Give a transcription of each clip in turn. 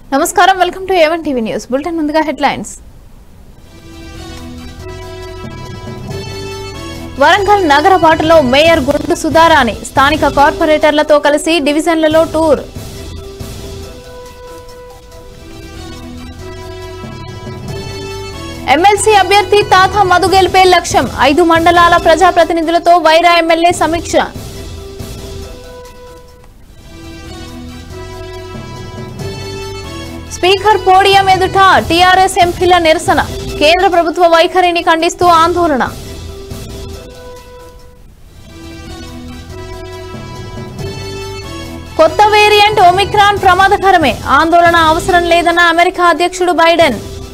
నమస్కారం welcome to A one TV news bulletin ముందుగా headlines Warangal నగర బాటలో మేయర్ గుండు సుధారాణి స్థానిక కార్పొరేటర్లతో కలిసి డివిజన్లలో టూర్ ఎమ్మెల్సీ అభ్యర్థి తాత మధు గెలిపే లక్ష్యం ఐదు మండలాల ప్రజాప్రతినిధులతో వైరా ఎమ్మెల్యే సమీక్ష స్పీకర్ పోడియం ఎదుట టీఆర్ఎస్ ఎంపీల నిరసన కేంద్ర ప్రభుత్వ వైఖరిని ఖండిస్తూ ఆందోళన కొత్త వేరియంట్ ఒమిక్రాన్ ప్రమాదకరమే ఆందోళన అవసరం లేదన్న అమెరికా అధ్యక్షుడు బైడెన్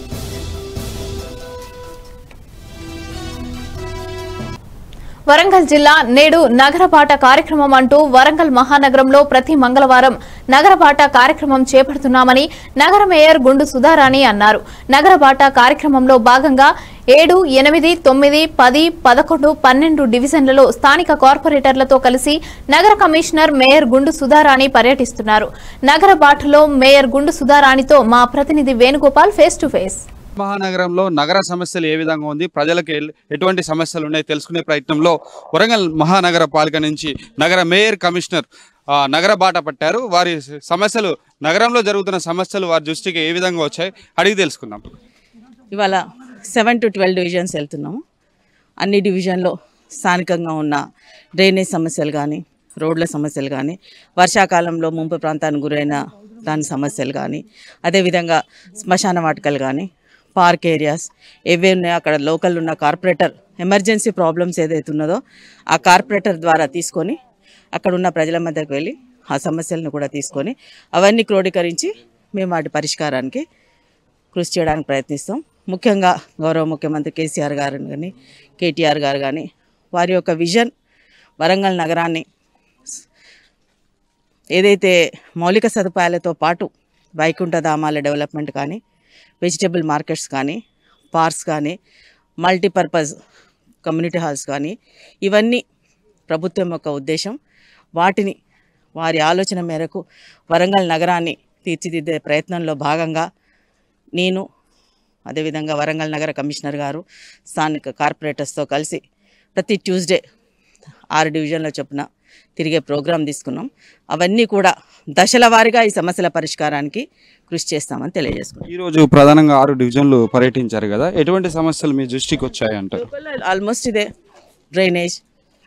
వరంగల్ జిల్లా నేడు నగరపాట కార్యక్రమం అంటూ వరంగల్ మహానగరంలో ప్రతి మంగళవారం నగరపాట కార్యక్రమం చేపడుతున్నామని నగర మేయర్ గుండు సుధారాణి అన్నారు నగరపాట కార్యక్రమంలో భాగంగా ఏడు ఎనిమిది తొమ్మిది పది పదకొండు పన్నెండు డివిజన్లలో స్థానిక కార్పొరేటర్లతో కలిసి నగర కమిషనర్ మేయర్ గుండు సుధారాణి పర్యటిస్తున్నారు నగర బాటలో మేయర్ గుండు సుధారాణితో మా ప్రతినిధి వేణుగోపాల్ ఫేస్ టు ఫేస్ మహానగరంలో నగర సమస్యలు ఏ విధంగా ఉంది ప్రజలకు ఎల్- ఎటువంటి సమస్యలు ఉన్నాయి తెలుసుకునే ప్రయత్నంలో వరంగల్ మహానగర పాలిక నుంచి నగర మేయర్ కమిషనర్ ఆ, నగర బాట పట్టారు వారి స- సమస్యలు నగరంలో జరుగుతున్న సమస్యలు వారి దృష్టికి ఏ విధంగా వచ్చాయి అడిగి తెలుసుకుందాం ఇవాళ సెవెన్ టు ట్వెల్వ్ డివిజన్స్ వెళ్తున్నాము అన్ని డివిజన్లో స్థానికంగా ఉన్న డ్రైనేజ్ సమస్యలు కానీ రోడ్ల సమస్యలు కానీ వర్షాకాలంలో ముంపు ప్రాంతానికి గురైన దాని సమస్యలు కానీ అదేవిధంగా శ్మశాన వాటికలు కానీ పార్క్ ఏరియాస్ ఏవే ఉన్నాయో అక్కడ లోకల్ ఉన్న కార్పొరేటర్ ఎమర్జెన్సీ ప్రాబ్లమ్స్ ఏదైతే ఉన్నదో ఆ కార్పొరేటర్ ద్వారా తీసుకొని అక్కడ ఉన్న ప్రజల మధ్యకు వెళ్ళి ఆ సమస్యలను కూడా తీసుకొని అవన్నీ క్రోడీకరించి మేము వాటి పరిష్కారానికి కృషి చేయడానికి ప్రయత్నిస్తాం ముఖ్యంగా గౌరవ ముఖ్యమంత్రి కేసీఆర్ గారు కానీ కేటీఆర్ గారు కానీ వారి యొక్క విజన్ వరంగల్ నగరాన్ని ఏదైతే మౌలిక సదుపాయాలతో పాటు వైకుంఠ ధామాల డెవలప్మెంట్ కానీ వెజిటబుల్ మార్కెట్స్ కానీ పార్క్స్ కానీ మల్టీపర్పస్ కమ్యూనిటీ హాల్స్ కానీ ఇవన్నీ ప్రభుత్వం యొక్క ఉద్దేశం వాటిని వారి ఆలోచన మేరకు వరంగల్ నగరాన్ని తీర్చిదిద్దే ప్రయత్నంలో భాగంగా నేను అదేవిధంగా వరంగల్ నగర కమిషనర్ గారు స్థానిక కార్పొరేటర్స్తో కలిసి ప్రతి ట్యూస్డే ఆరు డివిజన్ల చొప్పున తిరిగే ప్రోగ్రాం తీసుకున్నాం అవన్నీ కూడా దశల వారీగా ఈ సమస్యల పరిష్కారానికి కృషి చేస్తామని తెలియజేసుకున్నాం ఈరోజు ప్రధానంగా ఆరు డివిజన్లు పర్యటించారు కదా ఎటువంటి సమస్యలు మీ దృష్టికి వచ్చాయి అంటారు ఆల్మోస్ట్ ఇదే డ్రైనేజ్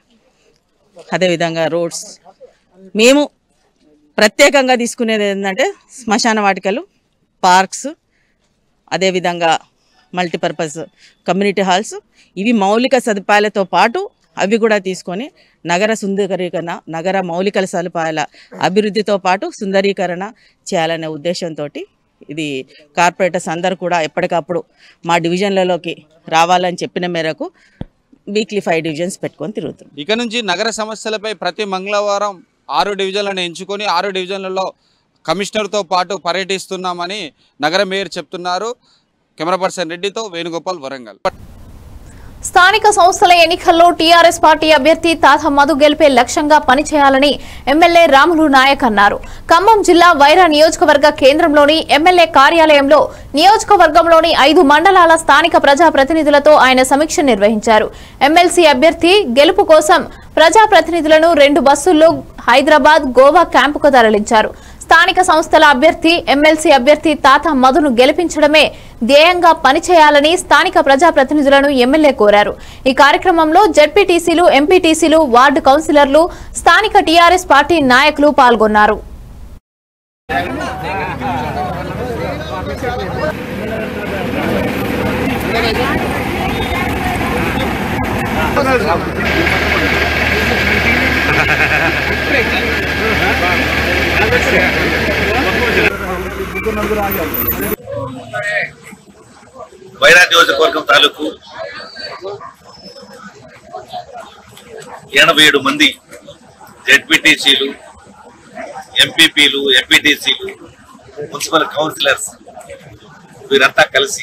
అదేవిధంగా రోడ్స్ మేము ప్రత్యేకంగా తీసుకునేది ఏంటంటే శ్మశాన వాటికలు పార్క్స్ అదేవిధంగా మల్టీపర్పస్ కమ్యూనిటీ హాల్స్ ఇవి మౌలిక సదుపాయాలతో పాటు అవి కూడా తీసుకొని నగర సుందరీకరణ నగర మౌలిక సదుపాయాల అభివృద్ధితో పాటు సుందరీకరణ చేయాలనే ఉద్దేశంతో ఇది కార్పొరేటర్స్ అందరూ కూడా ఎప్పటికప్పుడు మా డివిజన్లలోకి రావాలని చెప్పిన మేరకు వీక్లీ ఫైవ్ డివిజన్స్ పెట్టుకొని తిరుగుతున్నాం ఇక నుంచి నగర సమస్యలపై ప్రతి మంగళవారం ఆరు డివిజన్లను ఎంచుకొని ఆరు డివిజన్లలో కమిషనర్తో పాటు పర్యటిస్తున్నామని నగర మేయర్ చెప్తున్నారు కెమెరా పర్సన్ రెడ్డితో వేణుగోపాల్ వరంగల్ స్థానిక సంస్థల ఎన్నికల్లో టీఆర్ఎస్ పార్టీ అభ్యర్థి తాత మధు గెలిపే లక్ష్యంగా పనిచేయాలని ఎమ్మెల్యే రాములు నాయక్ అన్నారు ఖమ్మం జిల్లా వైరా నియోజకవర్గ కేంద్రంలోని ఎమ్మెల్యే కార్యాలయంలో నియోజకవర్గంలోని ఐదు మండలాల స్థానిక ప్రజా ప్రతినిధులతో ఆయన సమీక్ష నిర్వహించారు ఎమ్మెల్సీ అభ్యర్థి గెలుపు కోసం ప్రజా ప్రతినిధులను రెండు బస్సుల్లో హైదరాబాద్ గోవా క్యాంపుకు తరలించారు స్థానిక సంస్థల అభ్యర్థి ఎమ్మెల్సీ అభ్యర్థి తాత మధును గెలిపించడమే ధ్యేయంగా పనిచేయాలని స్థానిక ప్రజాప్రతినిధులను ఎమ్మెల్యే కోరారు ఈ కార్యక్రమంలో జడ్పీటీసీలు ఎంపీటీసీలు వార్డు కౌన్సిలర్లు స్థానిక టీఆర్ఎస్ పార్టీ నాయకులు పాల్గొన్నారు వైరా నియోజకవర్గం తాలూకు ఎనభై ఏడు మంది జెడ్పీటీసీలు ఎంపీపీలు ఎంపీటీసీలు మున్సిపల్ కౌన్సిలర్స్ వీరంతా కలిసి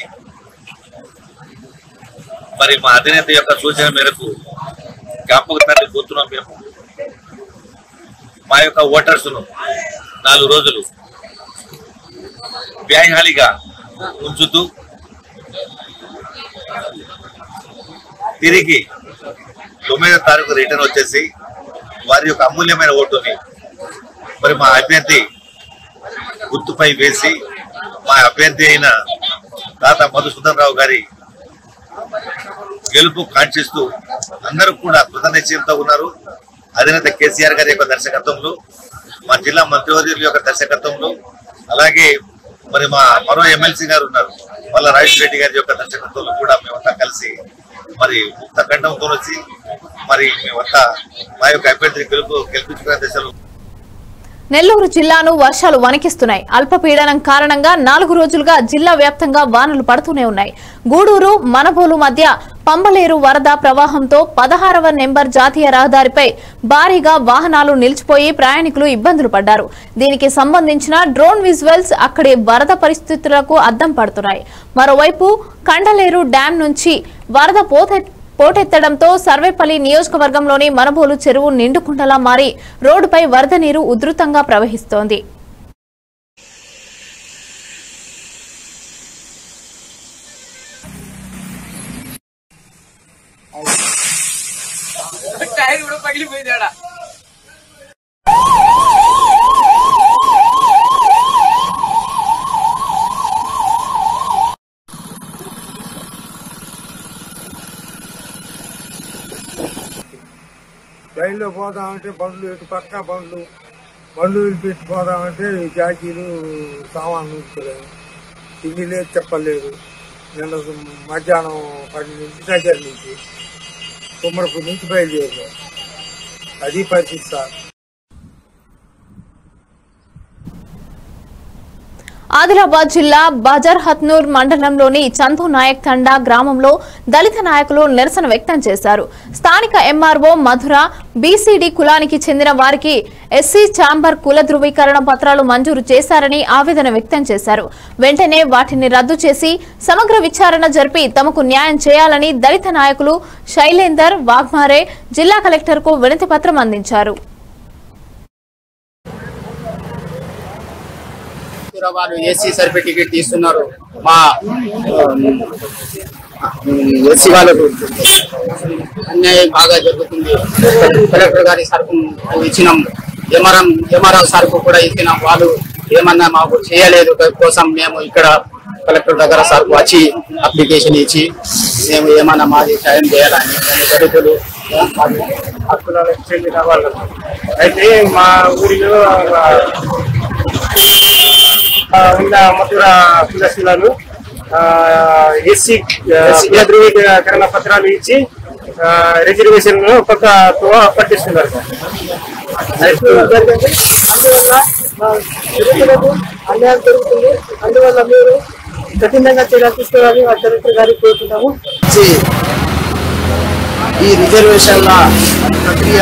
మరి మా అధినేత యొక్క సూచన మేరకు క్యాంపుకు తరలి పోతున్నాం మేము మా యొక్క ఓటర్స్ ను నాలుగు రోజులు వ్యాయాలిగా ఉంచుతూ తిరిగి తొమ్మిదో తారీఖు రిటర్న్ వచ్చేసి వారి యొక్క అమూల్యమైన ఓటుని మరి మా అభ్యర్థి గుర్తుపై వేసి మా అభ్యర్థి అయిన తాత మధుసూదన్ రావు గారి గెలుపు కాంక్షిస్తూ అందరూ కూడా కృత నిశ్చయంతో ఉన్నారు అధినేత కేసీఆర్ గారి యొక్క దర్శకత్వంలో మా జిల్లా మంత్రివర్యుల యొక్క దర్శకత్వంలో అలాగే మరి మా మరో ఎమ్మెల్సీ గారు ఉన్నారు మల్ల రాజేష్ రెడ్డి గారి యొక్క దర్శకత్వంలో కూడా మేమంతా కలిసి మరి ముక్త ఖండంతో వచ్చి మరి మేమంతా మా యొక్క అభ్యర్థిని గెలుపు గెలిపించుకునే దశలో నెల్లూరు జిల్లాను వర్షాలు వణికిస్తున్నాయి అల్పపీడనం కారణంగా నాలుగు రోజులుగా జిల్లా వ్యాప్తంగా వానలు పడుతూనే ఉన్నాయి గూడూరు మనబోలు మధ్య పంబలేరు వరద ప్రవాహంతో పదహారవ నెంబర్ జాతీయ రహదారిపై భారీగా వాహనాలు నిలిచిపోయి ప్రయాణికులు ఇబ్బందులు పడ్డారు దీనికి సంబంధించిన డ్రోన్ విజువల్స్ అక్కడి వరద పరిస్థితులకు అద్దం పడుతున్నాయి మరోవైపు కండలేరు డ్యాం నుంచి వరద పోత పోటెత్తడంతో సర్వేపల్లి నియోజకవర్గంలోని మనబోలు చెరువు నిండుకుండలా మారి రోడ్డుపై వరద నీరు ఉధృతంగా ప్రవహిస్తోంది టైర్ కూడా పగిలిపోయింది ఆడ రైల్లో పోదామంటే బండ్లు ఇటు పక్క బండ్లు బండ్లు పెట్టి పోదామంటే ఈ జాకీలు సామాన్లు ఉంచుకోలేదు తిండి లేదు చెప్పలేదు నిన్న మధ్యాహ్నం పన్నెండు దగ్గర నుంచి కుమ్మరపు నుంచి బయలుదేరాం అది పరిస్థితి సార్ ఆదిలాబాద్ జిల్లా బజర్ హత్నూర్ మండలంలోని చందు నాయక్ తండా గ్రామంలో దళిత నాయకులు నిరసన వ్యక్తం చేశారు స్థానిక ఎంఆర్ఓ మధుర బీసీడీ కులానికి చెందిన వారికి ఎస్సీ ఛాంబర్ కుల ధృవీకరణ పత్రాలు మంజూరు చేశారని ఆవేదన వ్యక్తం చేశారు వెంటనే వాటిని రద్దు చేసి సమగ్ర విచారణ జరిపి తమకు న్యాయం చేయాలని దళిత నాయకులు శైలేందర్ వాగ్మారే జిల్లా కలెక్టర్కు వినతి పత్రం అందించారు కూడా వాళ్ళు ఏసీ సర్టిఫికేట్ తీస్తున్నారు మా ఎస్సీ వాళ్ళకు అన్యాయం బాగా జరుగుతుంది కలెక్టర్ గారి సరుకు ఇచ్చినాం ఎంఆర్ఎం ఎంఆర్ఎం సరుకు కూడా ఇచ్చినాం వాళ్ళు ఏమన్నా మాకు చేయలేదు కోసం మేము ఇక్కడ కలెక్టర్ దగ్గర సరుకు వచ్చి అప్లికేషన్ ఇచ్చి మేము ఏమన్నా మాది సాయం చేయాలని మేము దళితులు హక్కులకు చెందిన వాళ్ళు అయితే మా ఊరిలో ఆ, ఉన్న మధుర కులశీలను ఎస్సీ ధృవీకరణ పత్రాలు ఇచ్చి ఆ, రిజర్వేషన్ కొత్త తోవ పట్టిస్తున్నారు అయితే జరిగింది. అందువల్ల మా దళితులకు అన్యాయం జరుగుతుంది అందువల్ల మీరు కఠినంగా చర్యలు తీసుకోవాలని మా కలెక్టర్ గారికి కోరుతున్నాము ఇచ్చి ఈ రిజర్వేషన్ల ప్రక్రియ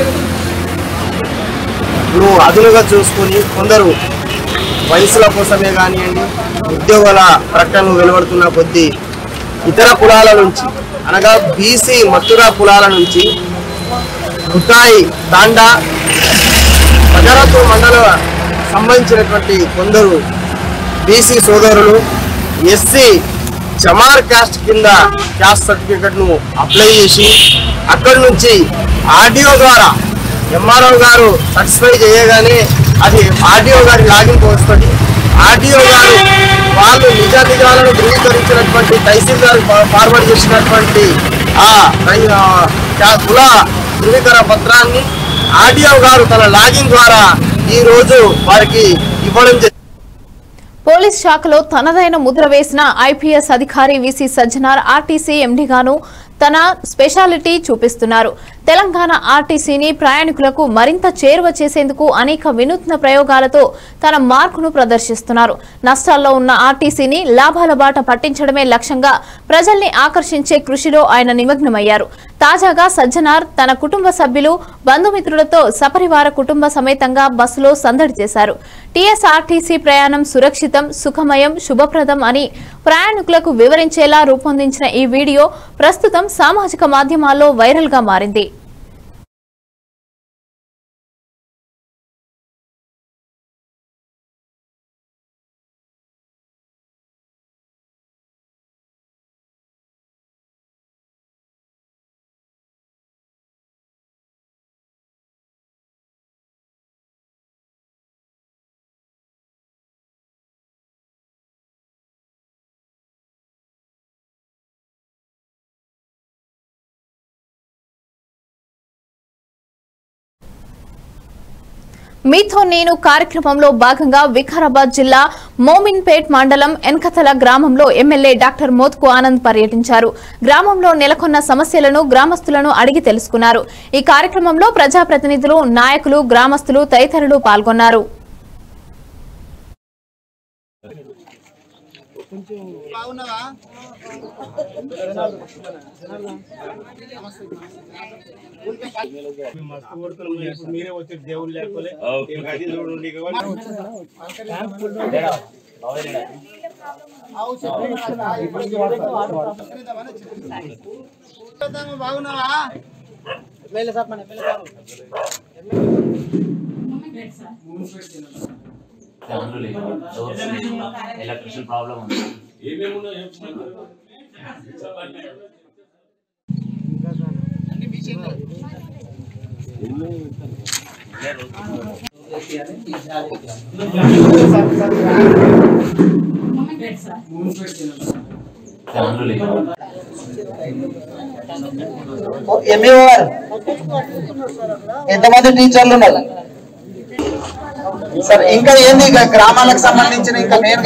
ను అదునుగా చూసుకొని కొందరు వయసుల కోసమే కానివ్వండి ఉద్యోగాల ప్రకటనలు వెలువడుతున్న కొద్దీ ఇతర కులాల నుంచి అనగా బీసీ మత్తురా కులాల నుంచి ముతాయి తాండా బజారత్ మండల సంబంధించినటువంటి కొందరు బీసీ సోదరులు ఎస్సీ జమార్ క్యాస్ట్ కింద క్యాస్ట్ సర్టిఫికెట్ ను అప్లై చేసి అక్కడి నుంచి ఆర్డీఓ ద్వారా ఎంఆర్ఓ గారు సర్టిఫై చేయగానే అది ఆర్డీఓ గారి లాగిన్ వస్తుంది ఆర్డీఓ గారు వాళ్ళు నిజ నిజాలను ధృవీకరించినటువంటి తహసీల్దార్ ఫార్వర్డ్ చేసినటువంటి ఆ రై- ఆ, క్యా- కుల ధృవీకరణ పత్రాన్ని ఆర్డీఓ గారు తన లాగిన్ ద్వారా ఈ రోజు వారికి ఇవ్వడం జరిగింది పోలీస్ శాఖలో తనదైన ముద్ర వేసిన ఐపీఎస్ అధికారి విసి సజ్జనార్ ఆర్టీసీ ఎండీగాను తన స్పెషాలిటీ చూపిస్తున్నారు తెలంగాణ ఆర్టీసీని ప్రయాణికులకు మరింత చేరువ చేసేందుకు అనేక వినూత్న ప్రయోగాలతో తన మార్కును ప్రదర్శిస్తున్నారు నష్టాల్లో ఉన్న ఆర్టీసీని లాభాల బాట పట్టించడమే లక్ష్యంగా ప్రజల్ని ఆకర్షించే కృషిలో ఆయన నిమగ్నమయ్యారు తాజాగా సజ్జనార్ తన కుటుంబ సభ్యులు బంధుమిత్రులతో సపరివార కుటుంబ సమేతంగా బస్సులో సందడి చేశారు టీఎస్ఆర్టీసీ ప్రయాణం సురక్షితం సుఖమయం శుభప్రదం అని ప్రయాణికులకు వివరించేలా రూపొందించిన ఈ వీడియో ప్రస్తుతం సామాజిక మాధ్యమాల్లో వైరల్ గా మారింది మీతో నేను కార్యక్రమంలో భాగంగా వికారాబాద్ జిల్లా మోమిన్పేట్ మండలం ఎన్కతల గ్రామంలో ఎమ్మెల్యే డాక్టర్ మోత్కు ఆనంద్ పర్యటించారు గ్రామంలో నెలకొన్న సమస్యలను గ్రామస్తులను అడిగి తెలుసుకున్నారు ఈ కార్యక్రమంలో ప్రజాప్రతినిధులు నాయకులు గ్రామస్తులు తదితరులు పాల్గొన్నారు మీరే వచ్చి దేవుడు లేకపోలే అది చూడండి ఎలక్ట్రిషన్ ప్రాబ్లం ఉంది ఫ్యాన్లు లేవు ఎంఈఓ గారు ఎంతమంది టీచర్లు ఉన్నారు సార్ ఇంకా ఏంది ఇక గ్రామాలకు సంబంధించిన ఇంకా మెయిన్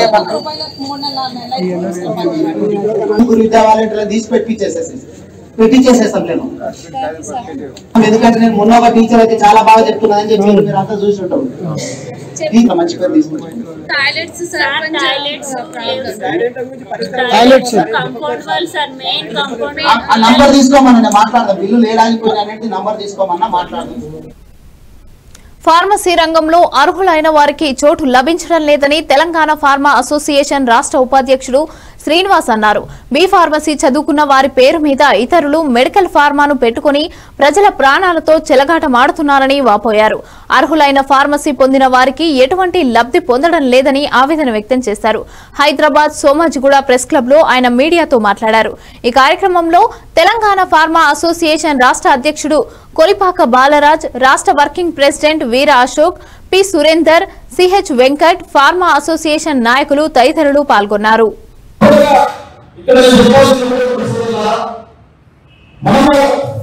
విద్యా వాలంటీర్లు తీసి పెట్టించేసేసి పెట్టించేసేస్తాం నేను ఎందుకంటే నేను మొన్న ఒక టీచర్ అయితే చాలా బాగా చెప్తున్నదని చెప్పి మీరు అంతా చూసి ఉంటారు ఇంకా మంచి పేరు తీసుకుంటాం toilets sir toilets Toilets. Compound wall sir main compound ఆ నంబర్ తీసుకోమన్నా నేను మాట్లాడదాం బిల్లు లేడానికి అనేది నంబర్ తీసుకోమన్నా మాట్లాడదాం ఫార్మసీ రంగంలో అర్హులైన వారికి చోటు లభించడం లేదని తెలంగాణ ఫార్మా అసోసియేషన్ రాష్ట్ర ఉపాధ్యక్షుడు శ్రీనివాస్ అన్నారు బీ ఫార్మసీ చదువుకున్న వారి పేరు మీద ఇతరులు మెడికల్ ఫార్మాను పెట్టుకుని ప్రజల ప్రాణాలతో చెలగాటమాడుతున్నారని వాపోయారు అర్హులైన ఫార్మసీ పొందిన వారికి ఎటువంటి లబ్ధి పొందడం లేదని ఆవేదన వ్యక్తం చేశారు హైదరాబాద్ సోమాజిగూడ ప్రెస్ క్లబ్ లో ఆయన మీడియాతో మాట్లాడారు ఈ కార్యక్రమంలో తెలంగాణ ఫార్మా అసోసియేషన్ రాష్ట్ర అధ్యక్షుడు కొలిపాక బాలరాజ్ రాష్ట్ర working president Veera Ashok P Surender CH Venkat pharma association నాయకులు తదితరులు పాల్గొన్నారు ఇక్కడ చెప్పాల్సిన పరిస్థితుల్లో మనము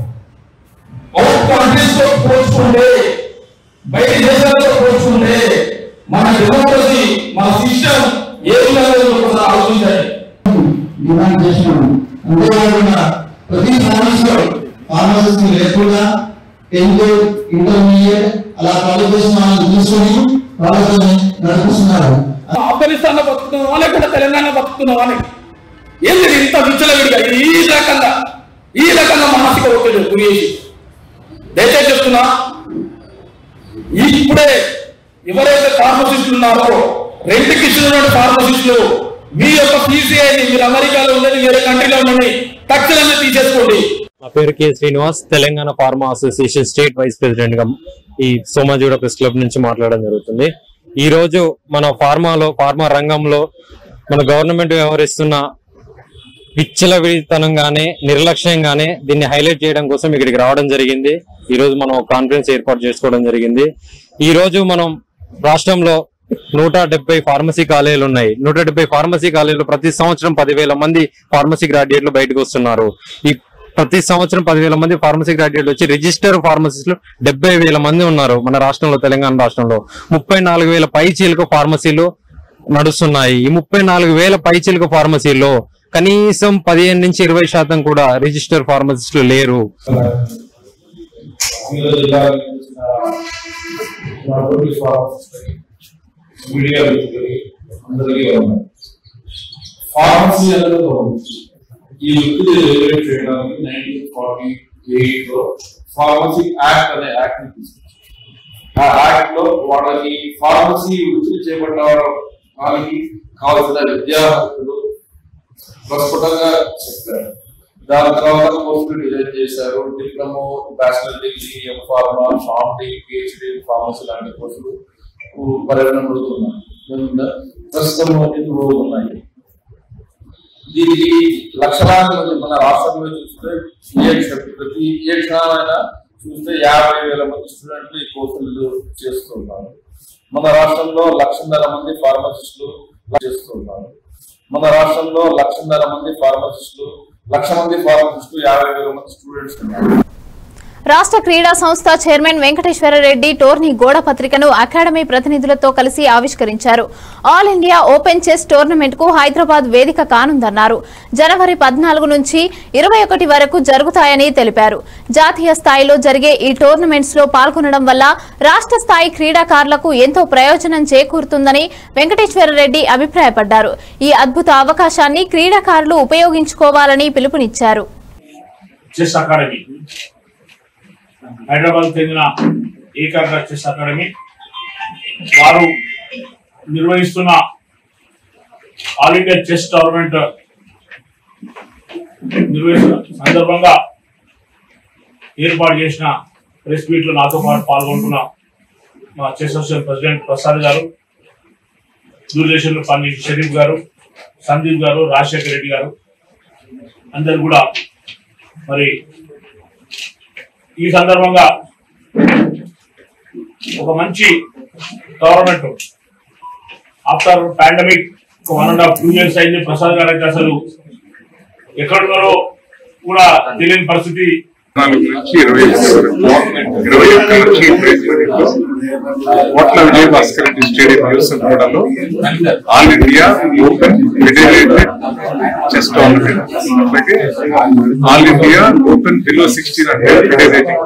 అవుట్ కంట్రీస్ తో పోల్చుకుంటే బయట దేశాలతో పోల్చుకుంటే మన డెమోక్రసీ మన సిస్టమ్ ఏ విధంగా ఉందో ఒకసారి ఆలోచించండి డిమాండ్ చేసినాము అంతేకాకుండా ప్రతి ఫార్మసీలో ఫార్మసీ లేకుండా టెన్త్ ఇంటర్మీడియట్ అలా క్వాలిఫికేషన్ వాళ్ళని తీసుకొని వాళ్ళతో నడిపిస్తున్నారు ఆఫ్ఘనిస్తాన్ లో బతుకుతున్నావా లేకుండా తెలంగాణ బతుకుతున్నావా అని ఏంది ఇంత విచ్చలవిడిగా ఈ రకంగా ఈ రకంగా మానసిక ఒత్తిడి గురి చేసి దయచేసి చెప్తున్నా ఇప్పుడే ఎవరైతే ఫార్మసిస్టులు ఉన్నారో రెండుకి ఇస్తున్నటువంటి ఫార్మసిస్టులు మీ యొక్క పీసీఐని మీరు అమెరికాలో ఉండని వేరే కంట్రీలో ఉండని తక్షణమే తీసేసుకోండి నా పేరు K Srinivas Telangana pharma association state vice president గా ఈ సోమాజిగూడ ప్రెస్ క్లబ్ నుంచి మాట్లాడడం జరుగుతుంది ఈ రోజు మన ఫార్మాలో ఫార్మా రంగంలో మన గవర్నమెంట్ వ్యవహరిస్తున్న విచ్చలవిడితనంగానే నిర్లక్ష్యంగానే దీన్ని హైలైట్ చేయడం కోసం ఇక్కడికి రావడం జరిగింది ఈ రోజు మనం కాన్ఫరెన్స్ ఏర్పాటు చేసుకోవడం జరిగింది ఈ రోజు మనం రాష్ట్రంలో నూట డెబ్బై ఫార్మసీ కాలేజీలు ఉన్నాయి నూట డెబ్బై ఫార్మసీ కాలేజీలు ప్రతి సంవత్సరం పదివేల మంది ఫార్మసీ గ్రాడ్యుయేట్లు బయటకు వస్తున్నారు ఈ ప్రతి సంవత్సరం పదివేల మంది ఫార్మసీ గ్రాడ్యుయేట్లు వచ్చి రిజిస్టర్ ఫార్మసిస్టులు డెబ్బై వేల మంది ఉన్నారు మన రాష్ట్రంలో తెలంగాణ రాష్ట్రంలో ముప్పై నాలుగు వేల పై చీలక ఫార్మసీలు నడుస్తున్నాయి ఈ ముప్పై నాలుగు వేల పై చీలక ఫార్మసీలో కనీసం పదిహేను నుంచి ఇరవై శాతం కూడా రిజిస్టర్ ఫార్మసిస్టులు లేరు మీలో జిల్లాలో చూసిన మా పోలీస్ ఆఫీసర్కి, మీడియా వ్యక్తులకి అందరికీ ఉన్నాయి ఫార్మసీ అనేది ఒక వృత్తి. ఈ వృత్తిని రెగ్యులేట్ చేయడానికి నైన్టీన్ ఫార్టీ ఎయిట్ లో ఫార్మసీ యాక్ట్ అనే యాక్ట్ ని తీసుకొచ్చారు ఆ యాక్ట్ లో వాళ్ళకి ఫార్మసీ వృత్తిని చేపట్టిన వాళ్ళకి కావాల్సిన విద్యా హక్కులు ప్రస్ఫుటంగా చెప్పారు దాని తర్వాత కోర్సులు డిజైన్ చేశారు diploma bachelor degree M pharma ఫార్మీ పిహెచ్డి ఫార్మసీ లాంటి కోర్సులు పరిగణపడుతున్నాయి ప్రస్తుతం ఇందులో ఉన్నాయి దీనికి లక్షలాది మంది మన రాష్ట్రంలో చూస్తే ఏ క్ష- ప్రతి ఏ క్షణమైనా చూస్తే యాభై వేల మంది స్టూడెంట్లు ఈ కోర్సులు చేస్తున్నారు మన రాష్ట్రంలో లక్షన్నర మంది ఫార్మసిస్టులు చేస్తున్నారు మన రాష్ట్రంలో లక్షన్నర మంది ఫార్మసిస్టులు లక్ష మంది ఫార్మసిస్టులు యాభై వేల మంది స్టూడెంట్స్ ఉన్నారు రాష్ట్ర క్రీడా సంస్థ చైర్మన్ వెంకటేశ్వరరెడ్డి టోర్నీ గోడ పత్రికను అకాడమీ ప్రతినిధులతో కలిసి ఆవిష్కరించారు all India open chess tournament కు హైదరాబాద్ వేదిక కానుందన్నారు జనవరి పద్నాలుగు నుంచి ఇరవై ఒకటి వరకు జరుగుతాయని తెలిపారు జాతీయ స్థాయిలో జరిగే ఈ టోర్నమెంట్స్ లో పాల్గొనడం వల్ల రాష్ట్ర స్థాయి క్రీడాకారులకు ఎంతో ప్రయోజనం చేకూరుతుందని వెంకటేశ్వరరెడ్డి అభిప్రాయపడ్డారు ఈ అద్భుత అవకాశాన్ని క్రీడాకారులు ఉపయోగించుకోవాలని పిలుపునిచ్చారు చెస్ అకాడమీ హైదరాబాద్ చెందిన ఏకాగ్ర చెస్ అకాడమీ వారు నిర్వహిస్తున్న ఆల్ ఇండియా చెస్ టోర్నమెంట్ నిర్వహిస్తున్న సందర్భంగా ఏర్పాటు చేసిన ప్రెస్ మీట్ లో నాతో పాటు పాల్గొంటున్న మా చెస్ అసోసియేషన్ ప్రెసిడెంట్ ప్రసాద్ గారు దూరదర్శన్ పని షరీఫ్ గారు సందీప్ గారు రాజశేఖర్ రెడ్డి గారు అందరు కూడా మరి ఈ సందర్భంగా ఒక మంచి గవర్నమెంట్ ఆఫ్టర్ పాండమిక్ ఒక one and half two years అయింది ప్రసాద్ గారికి అసలు ఎక్కడున్నారో కూడా తెలియని పరిస్థితి నాలుగు నుంచి ఇరవై ఇరవై ఒక్క నుంచి ఫిబ్రవరిలో కోట్ల విజయ భాస్కర్ రెడ్డి స్టేడియం న్యూస్ గూడలో all India open federated chess tournament అలాగే all India open below sixteen hundred federating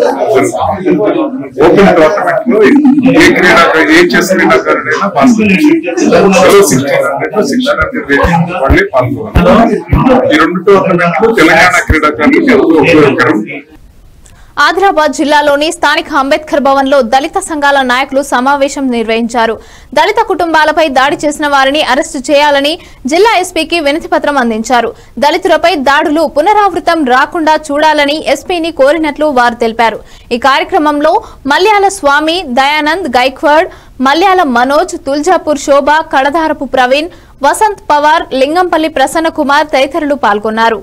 open tournament లో ఏ క్రీడాకారు ఏ చెస్ క్రీడాకారుడైనా బిలో సిక్స్టీన్ హండ్రెడ్ లో సిక్స్టీన్ హండ్రెడ్ రేటింగ్ వాళ్ళే పాల్గొన్నారు ఈ రెండు టోర్నమెంట్లు తెలంగాణ క్రీడాకారులకు ఎంతో ఉపయోగకరం ఆదిలాబాద్ జిల్లాలోని స్థానిక అంబేద్కర్ భవన్ లో దళిత సంఘాల నాయకులు సమావేశం నిర్వహించారు దళిత కుటుంబాలపై దాడి చేసిన వారిని అరెస్టు చేయాలని జిల్లా ఎస్పీకి వినతి పత్రం అందించారు దళితులపై దాడులు పునరావృతం రాకుండా చూడాలని ఎస్పీని కోరినట్లు వారు తెలిపారు ఈ కార్యక్రమంలో మల్యాల స్వామి దయానంద్ గైక్వాడ్ మల్యాల మనోజ్ తుల్జాపూర్ శోభ కడదారపు ప్రవీణ్ వసంత్ పవార్ లింగంపల్లి ప్రసన్న కుమార్ తదితరులు పాల్గొన్నారు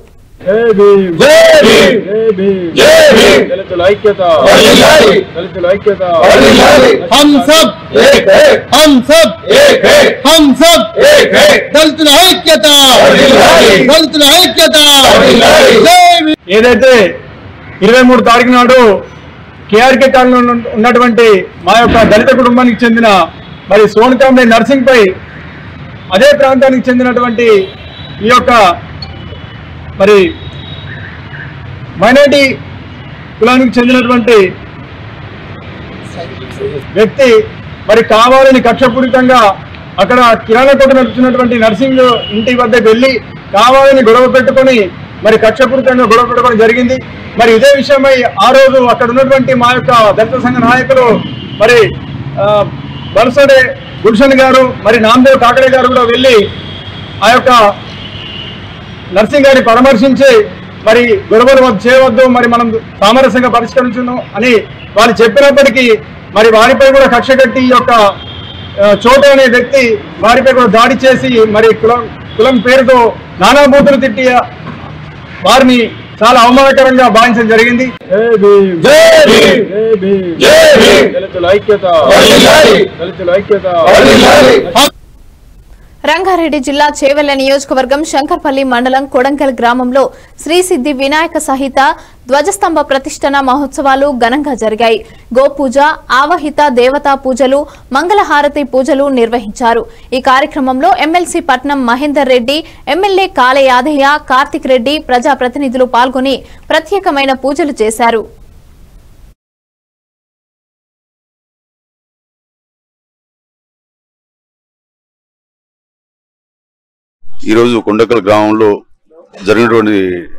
దళితుల ఐక్యత దళితుల ఐక్యత हम सब एक है हम सब एक है हम सब एक है దళితుల ఐక్యత దళితుల ఐక్యత ఏదైతే ఇరవై మూడు తారీఖు నాడు కేఆర్కే కాలంలో ఉన్నటువంటి మా యొక్క దళిత కుటుంబానికి చెందిన మరి సోనికాంబే నర్సింగ్ పై అదే ప్రాంతానికి చెందినటువంటి ఈ యొక్క మరి మైనార్టీ కులానికి చెందినటువంటి వ్యక్తి మరి కావాలని కక్షపూరితంగా అక్కడ కిరాణా కొట్టు నడుపుతున్నటువంటి నర్సింగ్ ఇంటి వద్దకు వెళ్ళి కావాలని గొడవ పెట్టుకొని మరి కక్షపూరితంగా గొడవ పెట్టుకోవడం జరిగింది మరి ఇదే విషయమై ఆ రోజు అక్కడ ఉన్నటువంటి మా యొక్క దళిత సంఘ నాయకులు మరి ఆ, బలసడే గుల్షన్ గారు మరి నామదేవ్ కాకడే గారు కూడా వెళ్ళి ఆ యొక్క నర్సింగ్ గారిని పరామర్శించి మరి గొడవలు వద్ద చేయవద్దు మరి మనం సామరస్యంగా పరిష్కరించును అని వాళ్ళు చెప్పినప్పటికీ మరి వారిపై కూడా కక్ష కట్టి ఈ యొక్క ఆ, చోటు అనే వ్యక్తి వారిపై కూడా దాడి చేసి మరి కులం కులం పేరుతో నానా బూతులు తిట్టి వారిని చాలా అవమానకరంగా భావించడం జరిగింది దళితుల ఐక్యత దళితుల ఐక్యత రంగారెడ్డి జిల్లా చేవెళ్ల నియోజకవర్గం శంకర్పల్లి మండలం కొడంగల్ గ్రామంలో శ్రీ సిద్ధి వినాయక సహిత ధ్వజస్తంభ ప్రతిష్టన మహోత్సవాలు ఘనంగా జరిగాయి గోపూజ ఆవహిత దేవతా పూజలు మంగళహారతి పూజలు నిర్వహించారు ఈ కార్యక్రమంలో ఎమ్మెల్సీ పట్నం మహేందర్ రెడ్డి ఎమ్మెల్యే కాలే యాదయ్య కార్తిక్ రెడ్డి ప్రజాప్రతినిధులు పాల్గొని ప్రత్యేకమైన పూజలు చేశారు ఈరోజు కొండకల్ గ్రామంలో జరిగినటువంటి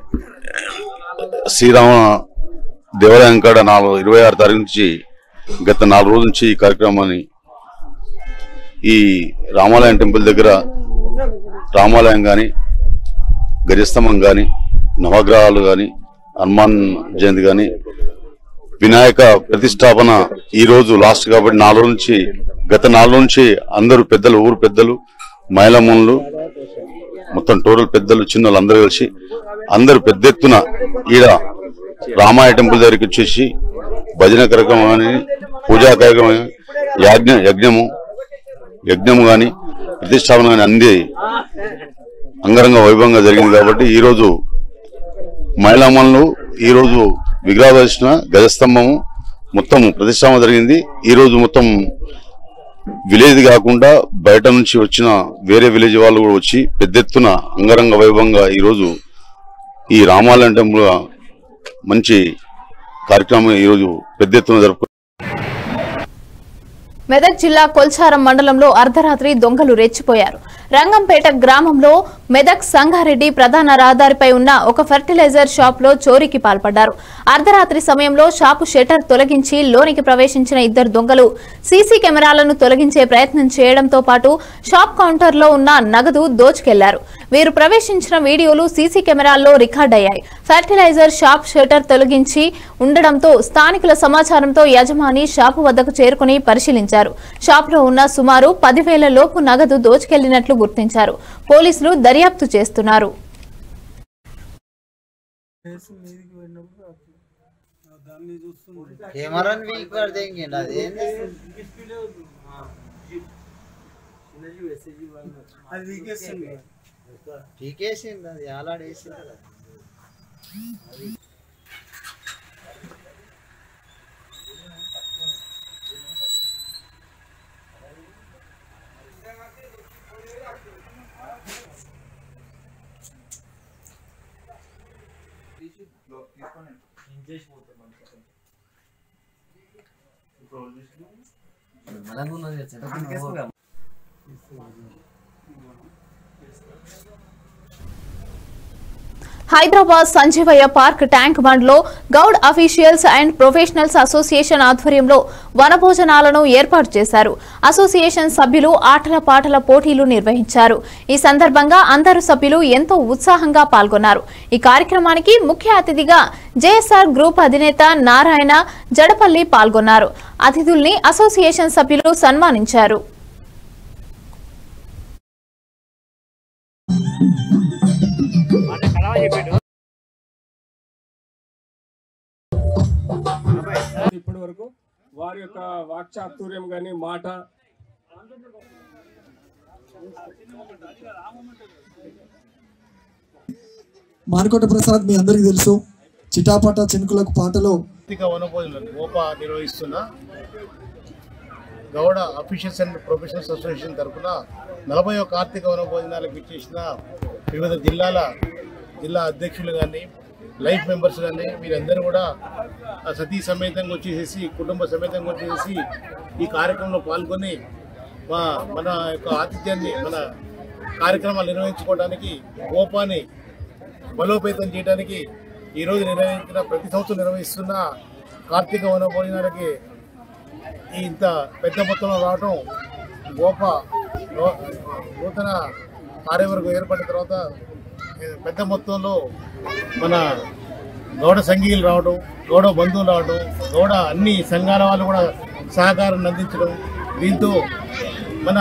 శ్రీరామ దేవాలయం కాడ నాలుగు ఇరవై ఆరు తారీఖు నుంచి గత నాలుగు రోజుల నుంచి ఈ కార్యక్రమాన్ని ఈ రామాలయం టెంపుల్ దగ్గర రామాలయం కానీ గజస్తంభం కానీ నవగ్రహాలు కానీ హనుమాన్ జయంతి కానీ వినాయక ప్రతిష్టాపన ఈ రోజు లాస్ట్ కాబట్టి నాలుగు నుంచి గత నాలుగు నుంచి అందరూ పెద్దలు ఊరు పెద్దలు మహిళమ్మలు మొత్తం టోటల్ పెద్దలు చిన్నలు అందరూ కలిసి అందరూ పెద్ద ఎత్తున ఈడ రామాయ టెంపుల్ దగ్గరికి వచ్చేసి భజన కార్యక్రమం కానీ పూజా కార్యక్రమం గాని, యాజ్ఞ యజ్ఞము యజ్ఞము కానీ ప్రతిష్టాపన కానీ అంది అంగరంగ వైభవంగా జరిగింది కాబట్టి ఈరోజు మహిళామణులు ఈరోజు విగ్రహాదర్శన గజస్తంభము మొత్తం ప్రతిష్టాపన జరిగింది ఈ రోజు మొత్తం విలేజ్ కాకుండా బయట నుంచి వచ్చిన వేరే విలేజ్ వాళ్ళు కూడా వచ్చి పెద్ద ఎత్తున అంగరంగ వైభవంగా ఈరోజు ఈ రామాలయం టెంపుల్ మంచి కార్యక్రమం ఈరోజు పెద్ద ఎత్తున జరుపు మెదక్ జిల్లా కొల్చారం మండలంలో అర్ధరాత్రి దొంగలు రెచ్చిపోయారు రంగంపేట గ్రామంలో మెదక్ సంగారెడ్డి ప్రధాన రహదారిపై ఉన్న ఒక ఫెర్టిలైజర్ షాప్ లో చోరీకి పాల్పడ్డారు అర్ధరాత్రి సమయంలో షాపు షట్టర్ తొలగించి లోనికి ప్రవేశించిన ఇద్దరు దొంగలు సీసీ కెమెరాలను తొలగించే ప్రయత్నం చేయడంతో పాటు షాప్ కౌంటర్లో ఉన్న నగదు దోచుకెళ్లారు వీరు ప్రవేశించిన వీడియోలు సీసీ కెమెరాల్లో రికార్డయ్యాయి ఫెర్టిలైజర్ షాప్ షట్టర్ తొలగించి ఉండడంతో స్థానికుల సమాచారంతో యజమాని షాపు వద్దకు చేరుకుని పరిశీలించారు షాపులో ఉన్న సుమారు పదివేల లోపు నగదు దోచుకెళ్లినట్లు గుర్తించారు పోలీసులు దర్యాప్తు చేస్తున్నారు కెమెరాని వీక్ कर देंगे ना देंगे అది వీకేస్తుంది పీకేసింది అది ఆలాడేసింది కదా Hyderabad Sanjeevaiah park tank bund లో Goud officials and professionals association ఆధ్వర్యంలో వనభోజనాలను ఏర్పాటు చేశారు అసోసియేషన్ సభ్యులు ఆటల పాటల పోటీలు నిర్వహించారు ఈ సందర్భంగా అందరు సభ్యులు ఎంతో ఉత్సాహంగా పాల్గొన్నారు ఈ కార్యక్రమానికి ముఖ్య అతిథిగా జేఎస్ఆర్ గ్రూప్ అధినేత నారాయణ జడపల్లి పాల్గొన్నారు అతిథుల్ని అసోసియేషన్ సభ్యులు సన్మానించారు ఇప్పటి వరకు వారి యొక్క వాక్చాతుర్యం కానీ మాట మానకోట ప్రసాద్ మీ అందరికీ తెలుసు చిటాపట చినుకులకు పాటలో కార్తీక వనభోజనం గోపా నిర్వహిస్తున్న Gouda officials and professionals association తరఫున నలభై కార్తీక వనభోజనాలకు ఇచ్చేసిన వివిధ జిల్లాల జిల్లా అధ్యక్షులు కానీ లైఫ్ మెంబర్స్ కానీ వీరందరూ కూడా ఆ సతీ సమేతంగా వచ్చేసేసి కుటుంబ సమేతంగా వచ్చేసి ఈ కార్యక్రమంలో పాల్గొని మా మన యొక్క ఆతిథ్యాన్ని మన కార్యక్రమాలు నిర్వహించుకోవడానికి గోపాని బలోపేతం చేయడానికి ఈరోజు నిర్వహించిన ప్రతి సంవత్సరం నిర్వహిస్తున్న కార్తీక వన భోజనాలకి ఈ ఇంత పెద్ద మొత్తంలో రావడం గోప నూ- నూతన కార్యవర్గం ఏర్పడిన తర్వాత ఏ, పెద్ద మొత్తంలో మన గౌడ సంఘీయులు రావడం గౌడ బంధువులు రావడం గౌడ అన్ని సంఘాల వాళ్ళు కూడా సహకారం అందించడం దీంతో మన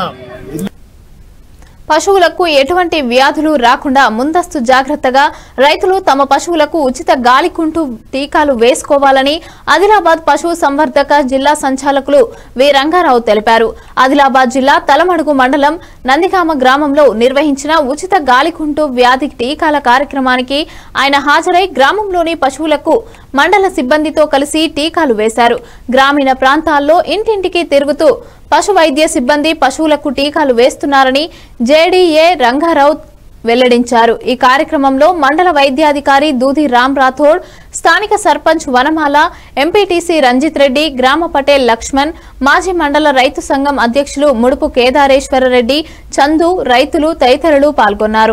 పశువులకు ఎటువంటి వ్యాధులు రాకుండా ముందస్తు జాగ్రత్తగా రైతులు తమ పశువులకు ఉచిత గాలికుంటు టీకాలు వేసుకోవాలని ఆదిలాబాద్ పశు సంవర్ధక జిల్లా సంచాలకులు వి రంగారావు తెలిపారు ఆదిలాబాద్ జిల్లా తలమడుగు మండలం నందిగామ గ్రామంలో నిర్వహించిన ఉచిత గాలికుంటు వ్యాధి టీకాల కార్యక్రమానికి ఆయన హాజరై గ్రామంలోని పశువులకు మండల సిబ్బందితో కలిసి టీకాలు వేశారు గ్రామీణ ప్రాంతాల్లో ఇంటింటికి తిరుగుతూ పశు వైద్య సిబ్బంది పశువులకు టీకాలు వేస్తున్నారని జేడీఏ రంగారావు వెల్లడించారు ఈ కార్యక్రమంలో మండల వైద్యాధికారి దూది రామ్ రాథోడ్ స్థానిక సర్పంచ్ వనమాల ఎంపీటీసీ రంజిత్ రెడ్డి గ్రామ పటేల్ లక్ష్మణ్ మాజీ మండల రైతు సంఘం అధ్యక్షులు ముడుపు కేదారేశ్వరరెడ్డి చందు రైతులు తదితరులు పాల్గొన్నారు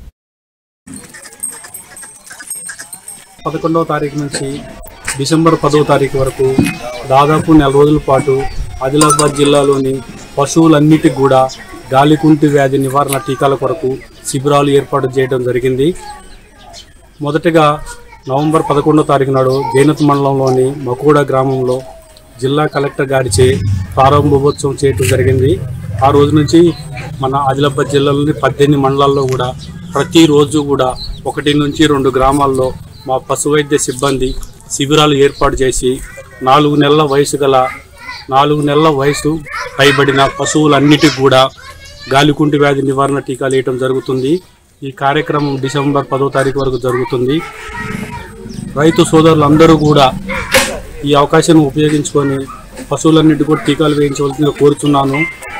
పదకొండవ తారీఖు నుంచి డిసెంబర్ పదవ తారీఖు వరకు దాదాపు నెల రోజుల పాటు ఆదిలాబాద్ జిల్లాలోని పశువులన్నిటికి కూడా గాలికుంటి వ్యాధి నివారణ టీకాల కొరకు శిబిరాలు ఏర్పాటు చేయడం జరిగింది మొదటగా నవంబర్ పదకొండో తారీఖు నాడు జైనత్ మండలంలోని మకూడ గ్రామంలో జిల్లా కలెక్టర్ గారిచే ప్రారంభోత్సవం చేయడం జరిగింది ఆ రోజు నుంచి మన ఆదిలాబాద్ జిల్లాలోని పద్దెనిమిది మండలాల్లో కూడా ప్రతిరోజు కూడా ఒకటి నుంచి రెండు గ్రామాల్లో మా పశు వైద్య సిబ్బంది శిబిరాలు ఏర్పాటు చేసి నాలుగు నెలల వయసు గల నాలుగు నెలల వయసు పైబడిన పశువులన్నిటికి కూడా గాలికుంటి వ్యాధి నివారణ టీకాలు వేయటం జరుగుతుంది ఈ కార్యక్రమం డిసెంబర్ పదో తారీఖు వరకు జరుగుతుంది రైతు సోదరులందరూ కూడా ఈ అవకాశాన్ని ఉపయోగించుకొని పశువులన్నిటి కూడా టీకాలు వేయించవలసిందిగా కోరుతున్నాను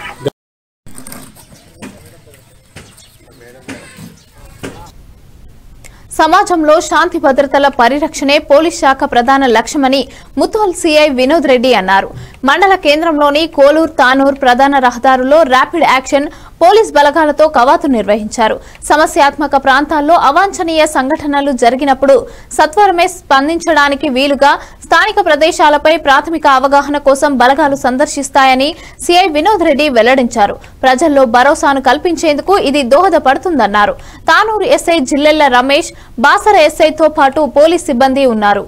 సమాజంలో శాంతి భద్రతల పరిరక్షణే పోలీస్ శాఖ ప్రధాన లక్ష్యమని ముత్తోల్ సీఐ వినోద్ రెడ్డి అన్నారు మండల కేంద్రంలోని కోలూరు తానూర్ ప్రధాన రహదారులో ర్యాపిడ్ యాక్షన్ పోలీస్ బలగాలతో కవాతు నిర్వహించారు సమస్యాత్మక ప్రాంతాల్లో అవాంఛనీయ సంఘటనలు జరిగినప్పుడు సత్వరమే స్పందించడానికి వీలుగా స్థానిక ప్రదేశాలపై ప్రాథమిక అవగాహన కోసం బలగాలు సందర్శిస్తాయని సీఐ వినోద్ రెడ్డి వెల్లడించారు ప్రజల్లో భరోసాను కల్పించేందుకు ఇది దోహదపడుతుందన్నారు తానూరు ఎస్ఐ జిల్లెళ్ల రమేష్ బాసర ఎస్ఐతో పాటు పోలీస్ సిబ్బంది ఉన్నారు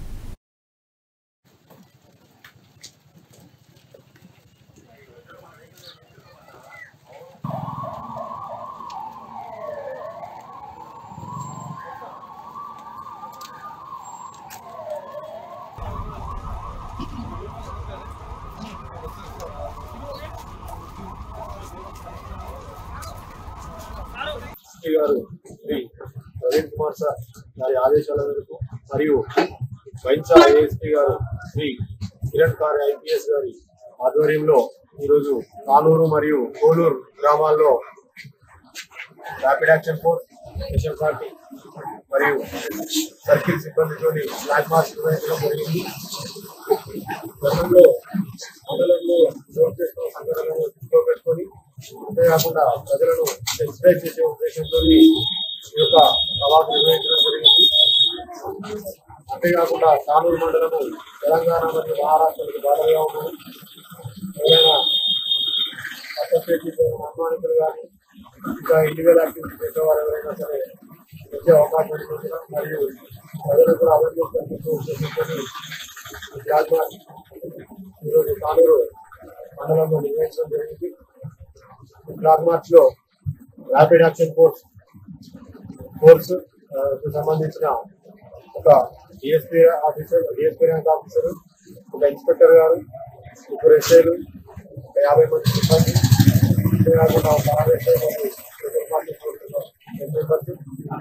ఎస్పీ గారు శ్రీ ప్రవీణ్ కుమార్ సార్ గారి ఆదేశాల మేరకు మరియు వైన్సా ఏఎస్పీ గారు శ్రీ కిరణ్ కార్ ఐపీఎస్ గారి ఆధ్వర్యంలో ఈరోజు కానూరు మరియు కోలూరు గ్రామాల్లో rapid action force special party మరియు సర్కిల్ సిబ్బందితో ఫ్లాగ్ మార్చ్ నిర్వహించడం జరిగింది గతంలో మండలంలో చోటు చేసుకున్న సంఘటనలను దృష్టిలో పెట్టుకొని అంతేకాకుండా ప్రజలను సెన్సిటైజ్ చేసే ఉద్దేశంతో ఈ యొక్క కవాతు నిర్వహించడం జరిగింది అంతేకాకుండా కానూరు మండలము తెలంగాణ మరియు మహారాష్ట్రకు బాధగా ఉన్నది ఎవరైనా అసోసియేషన్ అనుమానితులు కానీ ఇంకా ఇల్లీగల్ యాక్టివిటీ చేసేవారు ఎవరైనా సరే వచ్చే అవకాశం ఉంటుంది మరియు ప్రజలకు కూడా అవేర్నెస్ కల్పించే ఉద్దేశంతో ఈ ప్లాస్మా ఈరోజు కానూరు మండలంలో నిర్వహించడం జరిగింది ఈ ఫ్లాగ్ మార్చ్ లో ర్యాపిడ్ యాక్షన్ ఫోర్స్ ఫోర్స్ ఆ, కు సంబంధించిన ఒక DSP officer DSP rank officer ఒక ఇన్స్పెక్టర్ గారు ముగ్గురు ఎస్ఐలు ఒక యాభై మంది సిబ్బంది అంతేకాకుండా ఒక అరవై ఎస్ఐ మంది స్పెషల్ పార్టీ ఫోర్సులో మెంబర్స్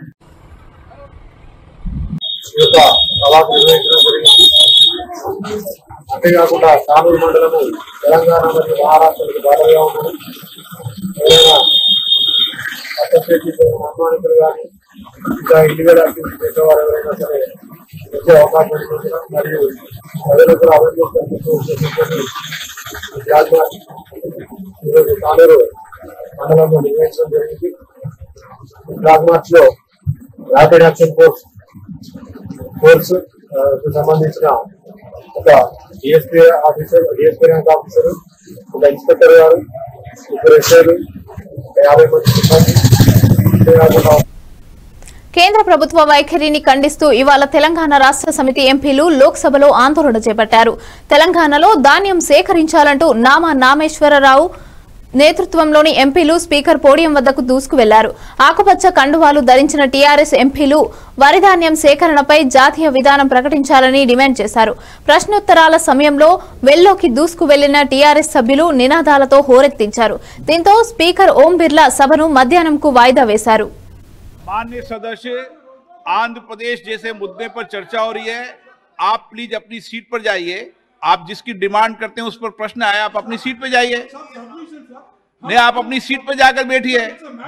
ఈ యొక్క కవాతు నిర్వహించడం జరిగింది అంతేకాకుండా కానూరు మండలము తెలంగాణ మరియు మహారాష్ట్రకు బాధగా ఉన్నది ఎవరైనా అసోసియేషన్ అనుమానితులు కానీ ఇంకా ఇల్లీగల్ యాక్టివిటీ చేసేవారు ఎవరైనా సరే వచ్చే అవకాశం ఉంటుంది మరియు ప్రజలకు కూడా అవేర్నెస్ కల్పించే ఉద్దేశంతో ఈ ప్లాస్మా ఈరోజు కానూరు మండలంలో నిర్వహించడం జరిగింది ఈ ఫ్లాగ్ మార్చ్ లో ర్యాపిడ్ యాక్షన్ ఫోర్స్ ఫోర్స్ ఆ, కు సంబంధించిన ఒక DSP officer DSP rank officer ఒక ఇన్స్పెక్టర్ గారు ముగ్గురు ఎస్ఐలు ఒక యాభై మంది సిబ్బంది అంతేకాకుండా కేంద్ర ప్రభుత్వ వైఖరిని ఖండిస్తూ ఇవాళ తెలంగాణ రాష్ట్ర సమితి ఎంపీలు లోక్సభలో ఆందోళన చేపట్టారు తెలంగాణలో ధాన్యం సేకరించాలంటూ నామా నామేశ్వరరావు నేతృత్వంలోని ఎంపీలు స్పీకర్ పోడియం వద్దకు దూసుకు వెళ్లారు ఆకుపచ్చ కండువాలు ధరించిన టీఆర్ఎస్ ఎంపీలు వరిధాన్యం సేకరణపై జాతీయ విధానం ప్రకటించాలని డిమాండ్ చేశారు ప్రశ్నోత్తరాల సమయంలో వెల్లోకి దూసుకు వెళ్లిన టీఆర్ఎస్ సభ్యులు నినాదాలతో హోరెత్తించారు దీంతో స్పీకర్ ఓం బిర్లా సభను మధ్యాహ్నంకు వాయిదా వేశారు माननीय सदस्य आंध्र प्रदेश जैसे मुद्दे पर चर्चा हो रही है आप प्लीज अपनी सीट पर जाइए आप जिसकी डिमांड करते हैं उस पर प्रश्न आया आप अपनी सीट पे जाइए नहीं आप अपनी सीट पर जाकर बैठिए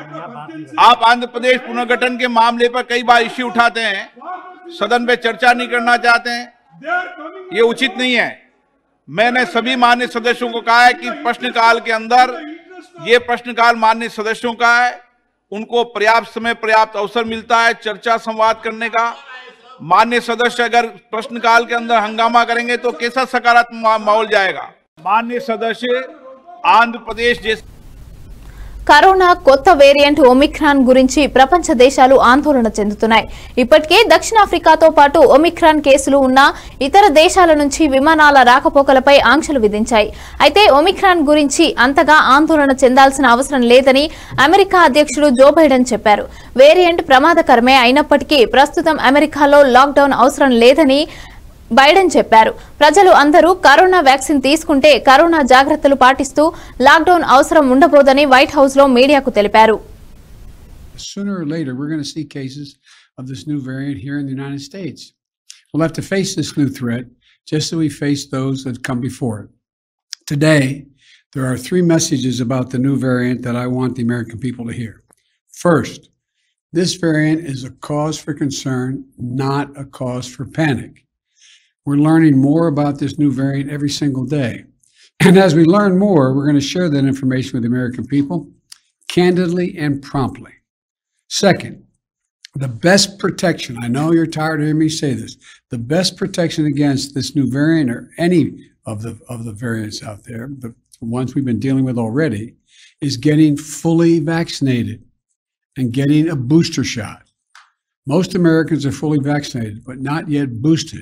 आप आंध्र प्रदेश पुनर्गठन के मामले पर कई बार इश्यू उठाते हैं सदन में चर्चा नहीं करना चाहते हैं ये उचित नहीं है मैंने सभी मान्य सदस्यों को कहा है कि प्रश्नकाल के अंदर ये प्रश्नकाल मान्य सदस्यों का है उनको पर्याप्त समय पर्याप्त अवसर मिलता है चर्चा संवाद करने का मान्य सदस्य अगर प्रश्नकाल के अंदर हंगामा करेंगे तो कैसा सकारात्मक मा- माहौल जाएगा मान्य सदस्य आंध्र प्रदेश जैसे కరోనా కొత్త వేరియంట్ ఒమిక్రాన్ గురించి ప్రపంచ దేశాలు ఆందోళన చెందుతున్నాయి ఇప్పటికే దక్షిణాఫ్రికాతో పాటు ఒమిక్రాన్ కేసులు ఉన్న ఇతర దేశాల నుంచి విమానాల రాకపోకలపై ఆంక్షలు విధించాయి అయితే ఒమిక్రాన్ గురించి అంతగా ఆందోళన చెందాల్సిన అవసరం లేదని అమెరికా అధ్యక్షుడు జో బైడెన్ చెప్పారు వేరియంట్ ప్రమాదకరమే అయినప్పటికీ ప్రస్తుతం అమెరికాలో లాక్డౌన్ అవసరం లేదని బైడెన్ చెప్పారు ప్రజలు అందరూ కరోనా వ్యాక్సిన్ తీసుకుంటే కరోనా జాగ్రత్తలు పాటిస్తూ లాక్డౌన్ అవసరం ఉండబోదని వైట్ హౌస్ లో మీడియాకు తెలిపారు sooner or later, we're going to see cases of this new variant here in the United States. We'll have to face this new threat just as we faced those that come before it. Today, there are three messages about the new variant that I want the American people to hear. First, this variant is a cause for concern, not a cause for panic. We're learning more about this new variant every single day. And as we learn more, we're going to share that information with the American people candidly and promptly. Second, the best protection, I know you're tired of hearing me say this, the best protection against this new variant or any of the of the variants out there, the ones we've been dealing with already, is getting fully vaccinated and getting a booster shot. Most Americans are fully vaccinated, but not yet boosted.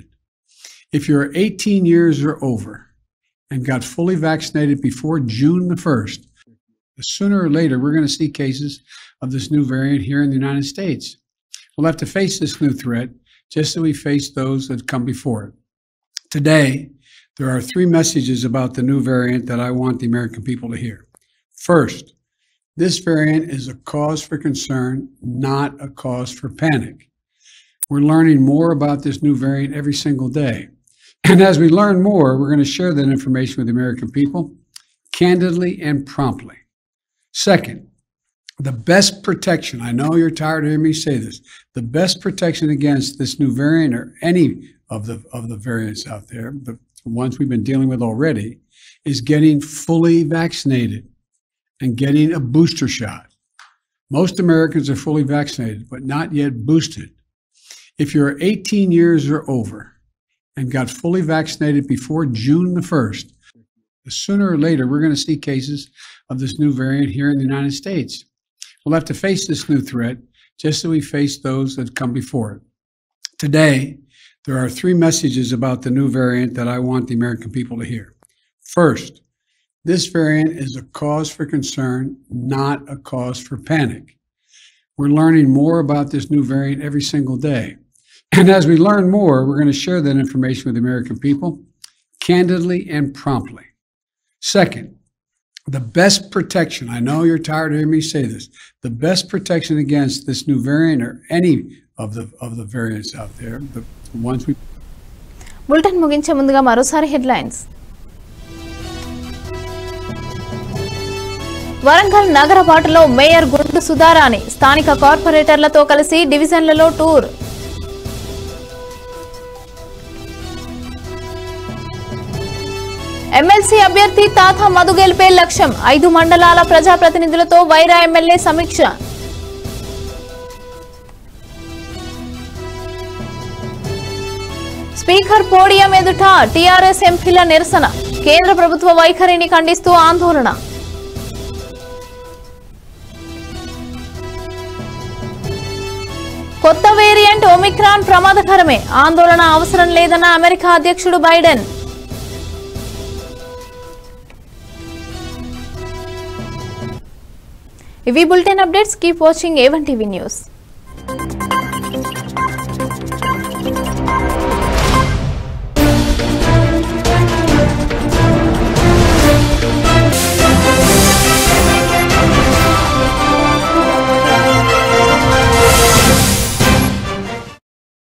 If you're 18 years or over and got fully vaccinated before June the 1st, sooner or later we're going to see cases of this new variant here in the United States. We'll have to face this new threat just as we faced those that come before it. Today, there are three messages about the new variant that I want the American people to hear. First, this variant is a cause for concern, not a cause for panic. We're learning more about this new variant every single day. And as we learn more, we're going to share that information with the American people candidly and promptly. Second, the best protection, I know you're tired of hearing me say this, the best protection against this new variant or any of the of the variants out there, the ones we've been dealing with already, is getting fully vaccinated and getting a booster shot. Most Americans are fully vaccinated, but not yet boosted. If you're 18 years or over and got fully vaccinated before June the 1st, sooner or later we're going to see cases of this new variant here in the United States. We'll have to face this new threat just as we faced those that come before it. Today, there are three messages about the new variant that I want the American people to hear. First, this variant is a cause for concern, not a cause for panic. We're learning more about this new variant every single day. And as we learn more, we're going to share that information with the American people candidly and promptly. Second, the best protection, I know you're tired of hearing me say this, the best protection against this new variant or any of the of the variants out there, the ones we bulletin ముగించే ముందుగా మరోసారి headlines Warangal నగరపాటులో mayor గుండు సుధారాణి స్థానిక కార్పొరేటర్లతో కలిసి డివిజన్లలో tour MLC అభ్యర్థి తాత మధు గెలిపే లక్ష్యం ఐదు మండలాల ప్రజాప్రతినిధులతో వైరా ఎమ్మెల్యే సమీక్ష స్పీకర్ పోడియం ఎదుట టీఆర్ఎస్ ఎంపీల నిరసన కేంద్ర ప్రభుత్వ వైఖరిని ఖండిస్తూ ఆందోళన కొత్త వేరియంట్ ఒమిక్రాన్ ప్రమాదకరమే ఆందోళన అవసరం లేదన్న అమెరికా అధ్యక్షుడు బైడెన్ ఇవి bulletin updates keep watching A one TV news